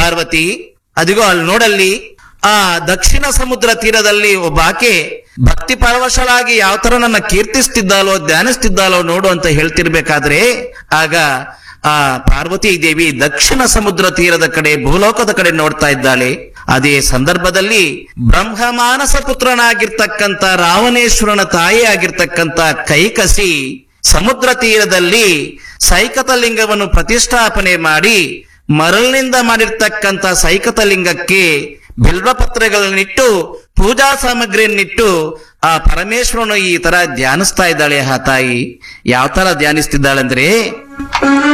ಪಾರ್ವತಿ ಅದಿಗೋ ಅಲ್ಲಿ ನೋಡಲ್ಲಿ ಆ ದಕ್ಷಿಣ ಸಮುದ್ರ ತೀರದಲ್ಲಿ ಒಬ್ಬ ಆಕೆ ಭಕ್ತಿ ಪರವಶಳಾಗಿ ಯಾವ ತರ ನನ್ನ ಕೀರ್ತಿಸ್ತಿದ್ದಾಲೋ ಧ್ಯಾನಿಸ್ತಿದ್ದಾಲೋ ನೋಡು ಅಂತ ಹೇಳ್ತಿರ್ಬೇಕಾದ್ರೆ ಆಗ ಆ ಪಾರ್ವತಿ ದೇವಿ ದಕ್ಷಿಣ ಸಮುದ್ರ ತೀರದ ಕಡೆ ಭೂಲೋಕದ ಕಡೆ ನೋಡ್ತಾ ಇದ್ದಾಳೆ ಅದೇ ಸಂದರ್ಭದಲ್ಲಿ ಬ್ರಹ್ಮಮಾನಸ ಪುತ್ರನಾಗಿರ್ತಕ್ಕಂಥ ರಾವಣೇಶ್ವರನ ತಾಯಿ ಆಗಿರ್ತಕ್ಕಂಥ ಕೈಕಸಿ ಸಮುದ್ರ ತೀರದಲ್ಲಿ ಸೈಕತ ಲಿಂಗವನ್ನು ಪ್ರತಿಷ್ಠಾಪನೆ ಮಾಡಿ ಮರಳಿನಿಂದ ಮಾಡಿರ್ತಕ್ಕಂಥ ಸೈಕತ ಲಿಂಗಕ್ಕೆ ಬಿಲ್ವಪತ್ರೆಗಳನ್ನಿಟ್ಟು ಪೂಜಾ ಸಾಮಗ್ರಿಯನ್ನಿಟ್ಟು ಆ ಪರಮೇಶ್ವರನು ಈ ತರ ಧ್ಯಾನಿಸ್ತಾ ಇದ್ದಾಳೆ ಆ ತಾಯಿ ಯಾವ ತರ ಧ್ಯಾನಿಸ್ತಿದ್ದಾಳಂದ್ರೆ